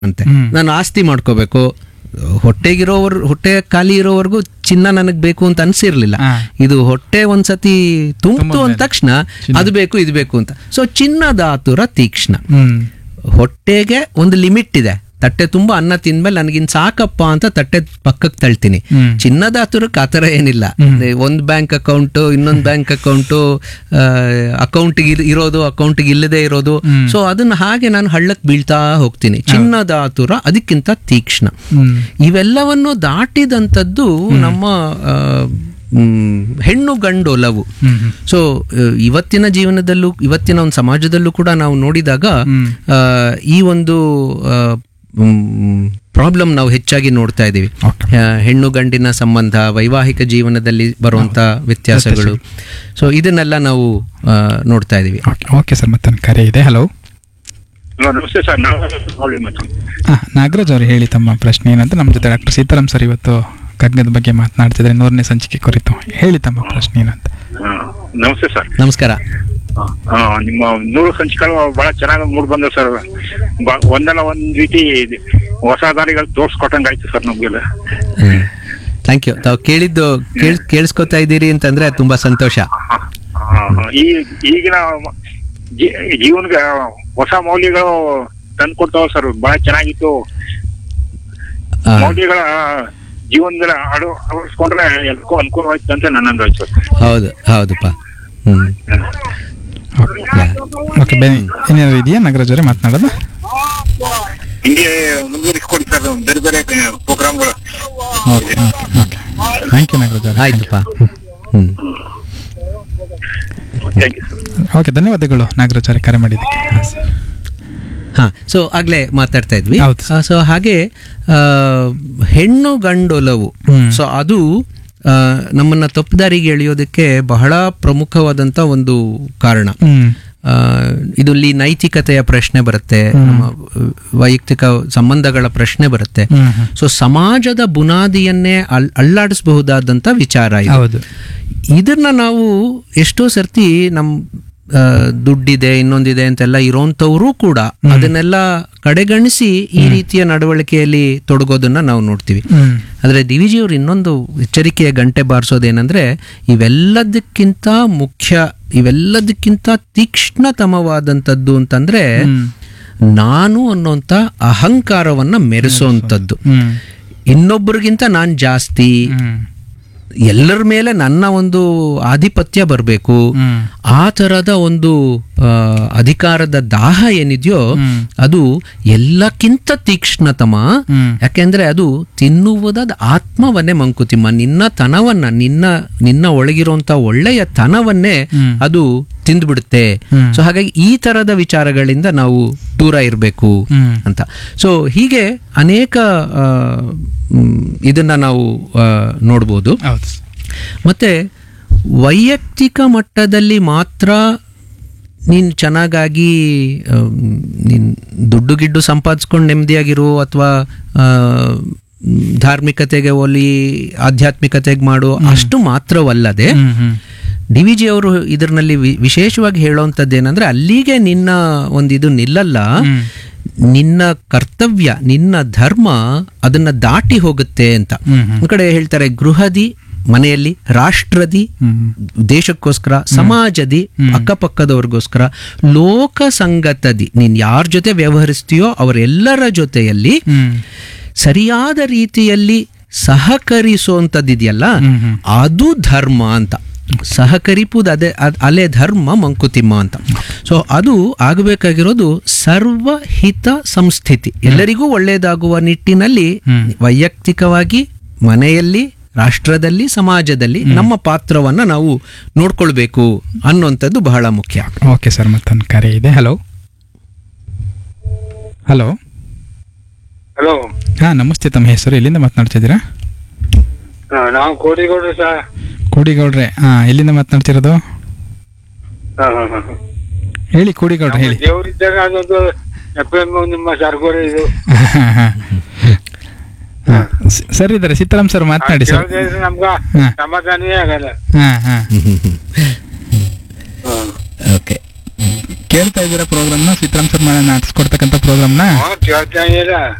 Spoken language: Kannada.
ಅಂತೆ ಹ್ಮ್. ನಾನು ಆಸ್ತಿ ಮಾಡ್ಕೋಬೇಕು ಹೊಟ್ಟೆಗಿರೋವರ್ ಹೊಟ್ಟೆ ಖಾಲಿ ಇರೋವರೆಗೂ ಚಿನ್ನ ನನಗೆ ಬೇಕು ಅಂತ ಅನ್ಸಿರ್ಲಿಲ್ಲ ಹಾ. ಇದು ಹೊಟ್ಟೆ ಒಂದ್ಸತಿ ತುಂಬಿತು ಅಂದ ತುಂಬಿದ್ಮೇಲೆ ತಕ್ಷಣ ಅದು ಬೇಕು ಇದು ಬೇಕು ಅಂತ ಸೊ ಚಿನ್ನದ ಆತುರ ತೀಕ್ಷ್ಣ ಹ್ಮ್ ಹೊಟ್ಟೆಗೆ ಒಂದು ಲಿಮಿಟ್ ಇದೆ ತಟ್ಟೆ ತುಂಬಾ ಅನ್ನ ತಿಂದ್ಮೇಲೆ ನನಗಿನ್ ಸಾಕಪ್ಪ ಅಂತ ತಟ್ಟೆ ಪಕ್ಕಕ್ಕೆ ತಳ್ತೀನಿ ಹ್ಮ್. ಚಿನ್ನದ ಆತುರಕ್ಕೆ ಆ ಥರ ಏನಿಲ್ಲ ಒಂದು ಬ್ಯಾಂಕ್ ಅಕೌಂಟು ಇನ್ನೊಂದು ಬ್ಯಾಂಕ್ ಅಕೌಂಟು ಅಕೌಂಟಿಗೆ ಇರೋದು ಅಕೌಂಟಿಗೆ ಇಲ್ಲದೆ ಇರೋದು ಹ್ಮ್. ಸೊ ಅದನ್ನ ಹಾಗೆ ನಾನು ಹಳ್ಳಕ್ಕೆ ಬೀಳ್ತಾ ಹೋಗ್ತೀನಿ ಚಿನ್ನದ ಆತುರ ಅದಕ್ಕಿಂತ ತೀಕ್ಷ್ಣ ಹ್ಮ್ ಇವೆಲ್ಲವನ್ನು ದಾಟಿದಂಥದ್ದು ನಮ್ಮ ಆ, ಮ್, ಹೆಣ್ಣು ಗಂಡು ಒಲವು ಹ್ಮ್ ಹ್ಮ್ ಸೊ ಇವತ್ತಿನ ಜೀವನದಲ್ಲೂ ಇವತ್ತಿನ ಒಂದು ಸಮಾಜದಲ್ಲೂ ಕೂಡ ನಾವು ನೋಡಿದಾಗ ಹ್ಮ್. ಆ, ಈ ಒಂದು ಪ್ರಾಬ್ಲಮ್ ನಾವು ಹೆಚ್ಚಾಗಿ ನೋಡ್ತಾ ಇದ್ದೀವಿ Okay. ಆ, ಹೆಣ್ಣು ಗಂಡಿನ ಸಂಬಂಧ ವೈವಾಹಿಕ ಜೀವನದಲ್ಲಿ ಬರುವಂತ ವ್ಯತ್ಯಾಸಗಳು ಸೊ ಇದನ್ನೆಲ್ಲ ನಾವು ಆ, ನೋಡ್ತಾ ಇದ್ದೀವಿ ಓಕೆ ಓಕೆ ಸರ್ ಮತ್ತೊಂದು ಕರೆ ಇದೆ ಹಲೋ ಹಲೋ ನಮಸ್ತೆ ಸರ್ ನಾವು ನೋಡಿ ಮತ್ತೆ ಹಾಂ ನಾಗರಾಜ್ ಅವರು ಹೇಳಿ ತಮ್ಮ ಪ್ರಶ್ನೆ ಏನಂತ ನಮ್ಮ ಜೊತೆ ಡಾಕ್ಟರ್ ಸೀತಾರಾಮ್ ಸರ್ ಇವತ್ತು ಕಗ್ಗದ ಬಗ್ಗೆ ಮಾತನಾಡ್ತಿದ್ರೆ ನೂರನೇ ಸಂಚಿಕೆ ಕುರಿತು ಹೇಳಿ ತಮ್ಮ ಪ್ರಶ್ನೆ ಏನಂತ ಹಾ, ನಮಸ್ತೆ ಸರ್ ನಮಸ್ಕಾರ ಹಾ, ನಿಮ್ಮ ನೂರು ಸಂಚಿಕೆಗಳು ಬಹಳ ಚೆನ್ನಾಗಿ ಮೂಡ್ ಬಂದ ಸರ್ ಬ- ಒಂದಲ್ಲ ಒಂದ್ ರೀತಿ ಇದು ಹೊಸ ದಾರಿಗಳು ತೋರ್ಸ್ಕೊಟ್ಟಂಗಾಯ್ತು ಸರ್ ನಮ್ಗೆಲ್ಲ ಥ್ಯಾಂಕ್ ಯು ತಾವು ಕೇಳಿದ್ದು ಕೇಳ್ ಕೇಳಿಸ್ಕೊತಾ ಇದ್ದೀರಿ ಅಂತಂದ್ರೆ ತುಂಬಾ ಸಂತೋಷ ಹಾ, ಹಾ, ಈ ಈಗಿನ ಜೀ- ಜೀವನಕ್ಕೆ ಹೊಸ ಮೌಲ್ಯಗಳು ತಂದ್ಕೊಡ್ತಾವ ಸರ್ ಬಹಳ ಚೆನ್ನಾಗಿತ್ತು ಆ, ಮೌಲ್ಯಗಳ ಜೀವನದಲ್ಲಿ ಅಳು ಅಳವಡಿಸ್ಕೊಂಡ್ರೆ ಎಲ್ಲಕ್ಕೂ ಅನುಕೂಲವಾಯ್ತು ಅಂತ ನನ್ನ ಅಂದಾಜು ಸರ್ ಹೌದು ಹೌದಪ್ಪ ಹ್ಮ್ ಓಕೆ ಬನ್ನಿ ಏನಾದ್ರು ಇದೆಯಾ ನಾಗರಾಜ್ ಅವರೇ ಮಾತನಾಡೋದು ಹಿಂಗೆ ಮುಂದುವರಿಸ್ಕೊಡಿ ಸರ್ ಬೇರೆ ಬೇರೆ ಪ್ರೋಗ್ರಾಮ್ಗಳು okay okay okay thank you Nagaraj ಅವರೇ ಆಯ್ತಪ್ಪ hmm thank you sir okay ಧನ್ಯವಾದಗಳು ನಾಗರಾಜ್ ಅವರೇ ಕರೆ ಮಾಡಿದ್ದಕ್ಕೆ ಹಾಂ ಸರ್ ಹಾ ಸೊ ಆಗ್ಲೇ ಮಾತಾಡ್ತಾ ಇದ್ವಿ ಹೌದು. ಸೊ ಹಾಗೆ ಆ, ಹೆಣ್ಣು ಗಂಡೊಲವು ಹ್ಮ್. ಸೊ ಅದು ಆ, ನಮ್ಮನ್ನ ತಪ್ಪುದಾರಿಗೆ ಎಳೆಯೋದಕ್ಕೆ ಬಹಳ ಪ್ರಮುಖವಾದಂತ ಒಂದು ಕಾರಣ ಹ್ಮ್ ಆ, ಇದರಲ್ಲಿ ನೈತಿಕತೆಯ ಪ್ರಶ್ನೆ ಬರುತ್ತೆ ನಮ್ಮ ವೈಯಕ್ತಿಕ ಸಂಬಂಧಗಳ ಪ್ರಶ್ನೆ ಬರುತ್ತೆ ಹ್ಮ್ ಹ್ಮ್. ಸೊ ಸಮಾಜದ ಬುನಾದಿಯನ್ನೇ ಅಲ್ ಅಲ್ಲಾಡಿಸಬಹುದಾದಂತ ವಿಚಾರ ಇದು ಹೌದು ಇದನ್ನ ನಾವು ಎಷ್ಟೋ ಸರ್ತಿ ನಮ್ ಆ, ದುಡ್ಡಿದೆ ಇನ್ನೊಂದಿದೆ ಅಂತೆಲ್ಲ ಇರೋಂಥವ್ರು ಕೂಡ ಅದನ್ನೆಲ್ಲ ಕಡೆಗಣಿಸಿ ಈ ರೀತಿಯ ನಡವಳಿಕೆಯಲ್ಲಿ ತೊಡಗೋದನ್ನ ನಾವು ನೋಡ್ತೀವಿ ಹ್ಮ್ ಆದರೆ ಡಿ ವಿ ಜಿಯವರು ಇನ್ನೊಂದು ಎಚ್ಚರಿಕೆಯ ಗಂಟೆ ಬಾರಿಸೋದೇನೆಂದ್ರೆ ಇವೆಲ್ಲದಕ್ಕಿಂತ ಮುಖ್ಯ ಇವೆಲ್ಲದಕ್ಕಿಂತ ತೀಕ್ಷ್ಣತಮವಾದಂಥದ್ದು ಅಂತಂದ್ರೆ ಹ್ಮ್. ನಾನು ಅನ್ನೋಂಥ ಅಹಂಕಾರವನ್ನ ಮೆರೆಸೋಂಥದ್ದು ಹ್ಮ್ ಇನ್ನೊಬ್ಬರಿಗಿಂತ ನಾನು ಜಾಸ್ತಿ ಹ್ಮ್ ಎಲ್ಲರ ಮೇಲೆ ನನ್ನ ಒಂದು ಆಧಿಪತ್ಯ ಬರಬೇಕು ಹ್ಮ್ ಆ ಥರದ ಒಂದು ಆ, ಅಧಿಕಾರದ ದಾಹ ಏನಿದೆಯೋ ಹ್ಮ್. ಅದು ಎಲ್ಲಕ್ಕಿಂತ ತೀಕ್ಷ್ಣತಮ ಹ್ಮ್. ಯಾಕೆಂದ್ರೆ ಅದು ತಿನ್ನುವುದಾದ ಆತ್ಮವನ್ನೇ ಮಂಕುತಿಮ್ಮ ನಿನ್ನ ತನವನ್ನ ನಿನ್ನ ನಿನ್ನ ಒಳಗಿರುವಂತ ಒಳ್ಳೆಯ ತನವನ್ನೇ ಹ್ಮ್. ಅದು ತಿಂದ್ಬಿಡುತ್ತೆ ಹ್ಮ್. ಸೊ ಹಾಗಾಗಿ ಈ ತರದ ವಿಚಾರಗಳಿಂದ ನಾವು ದೂರ ಇರಬೇಕು ಹ್ಮ್. ಅಂತ ಸೊ ಹೀಗೆ ಅನೇಕ ಆ, ಮ್, ಇದನ್ನ ನಾವು ಆ, ನೋಡ್ಬೋದು ಹೌದು ಮತ್ತೆ ವೈಯಕ್ತಿಕ ಮಟ್ಟದಲ್ಲಿ ಮಾತ್ರ ನೀನು ಚೆನ್ನಾಗಾಗಿ ಆಮ್, ನೀನ್ ದುಡ್ಡು ಗಿಡ್ಡು ಸಂಪಾದಿಸ್ಕೊಂಡು ನೆಮ್ಮದಿಯಾಗಿರು ಅಥವಾ ಧಾರ್ಮಿಕತೆಗೆ ಒಲಿ ಆಧ್ಯಾತ್ಮಿಕತೆಗೆ ಮಾಡು ಅಷ್ಟು ಮಾತ್ರವಲ್ಲದೆ ಹ್ಮ್ ಹ್ಮ್ ಡಿ ವಿ ಜಿ ಅವರು ಇದರಲ್ಲಿ ವಿ- ವಿಶೇಷವಾಗಿ ಹೇಳೋವಂಥದ್ದು ಏನಂದ್ರೆ ಅಲ್ಲಿಗೆ ನಿನ್ನ ಒಂದು ಇದು ನಿಲ್ಲಲ್ಲ ಹ್ಮ್. ನಿನ್ನ ಕರ್ತವ್ಯ ನಿನ್ನ ಧರ್ಮ ಅದನ್ನ ದಾಟಿ ಹೋಗುತ್ತೆ ಅಂತ ಹ್ಮ್ ಹ್ಮ್. ಒಂದ್ ಕಡೆ ಹೇಳ್ತಾರೆ ಗೃಹದಿ ಮನೆಯಲ್ಲಿ ರಾಷ್ಟ್ರದಿ ಹ್ಮ್ ದೇಶಕ್ಕೋಸ್ಕರ ಸಮಾಜದಿ ಅಕ್ಕಪಕ್ಕದವ್ರಿಗೋಸ್ಕರ ಲೋಕ ಸಂಗತದಿ ನೀನ್ ಯಾರ ಜೊತೆ ವ್ಯವಹರಿಸ್ತೀಯೋ ಅವರೆಲ್ಲರ ಜೊತೆಯಲ್ಲಿ ಹ್ಮ್ ಸರಿಯಾದ ರೀತಿಯಲ್ಲಿ ಸಹಕರಿಸುವಂಥದ್ದಿದೆಯಲ್ಲ ಹ್ಮ್ ಹ್ಮ್. ಅದು ಧರ್ಮ ಅಂತ ಸಹಕರಿಪುದು ಅದೇ ಅದ್- ಅಲೆ ಧರ್ಮ ಮಂಕುತಿಮ್ಮ ಅಂತ ಸೊ ಅದು ಆಗಬೇಕಾಗಿರೋದು ಸರ್ವಹಿತ ಸಂಸ್ಥಿತಿ ಎಲ್ಲರಿಗೂ ಒಳ್ಳೆಯದಾಗುವ ನಿಟ್ಟಿನಲ್ಲಿ ಹ್ಮ್. ವೈಯಕ್ತಿಕವಾಗಿ ಮನೆಯಲ್ಲಿ ರಾಷ್ಟ್ರದಲ್ಲಿ ಸಮಾಜದಲ್ಲಿ ನಮ್ಮ ಪಾತ್ರವನ್ನ ನಾವು ನೋಡ್ಕೊಳ್ಬೇಕು ಅನ್ನುವಂಥದ್ದು ಬಹಳ ಮುಖ್ಯ ಓಕೆ ಸರ್ ಮತ್ತೊಂದು ಕರೆ ಇದೆ ಹಲೋ ಹಲೋ ಹಲೋ ಹಾಂ ನಮಸ್ತೆ ತಮ್ಮ ಹೆಸರು ಎಲ್ಲಿಂದ ಮಾತನಾಡ್ತಿದ್ದೀರಾ ನಾವು ಕೋಟಿಗೌಡ್ರು ಸರ್ ಕೂಡಿಗೌಡ್ರೆ ಹಾಂ ಎಲ್ಲಿಂದ ಮಾತನಾಡ್ತಿರೋದು ಹೇಳಿ ಕೂಡಿಗೌಡ್ರೆ ಹೇಳಿ ದೇವರಿದ್ದಾಗ ಅದೊಂದು ಎಫ್ ಎಂ ನಿಮ್ಮ ಸರ್ಗೋರೆ ಇದು ಹಾಂ ಸರ್ ಇದ್ದಾರೆ ಸೀತಾರಾಮ್ ಸರ್ ಮಾತನಾಡಿ ಸರ್ ಕೇಳ್ದೆ ನಮ್ಗ ಹಾ. ಸಮಾಧಾನವೇ ಆಗಲ್ಲ ಹಾಂ ಹಾಂ ಓಕೆ ಕೇಳ್ತಾ ಇದ್ದೀರಾ ಪ್ರೋಗ್ರಾಮ್ನ ಸೀತಾರಾಮ್ ಶರ್ಮ ನಡೆಸ್ಕೊಡ್ತಕ್ಕಂಥ ಪ್ರೋಗ್ರಾಮ್ನ ಕೇಳ್ತಾ ಇಲ್ಲ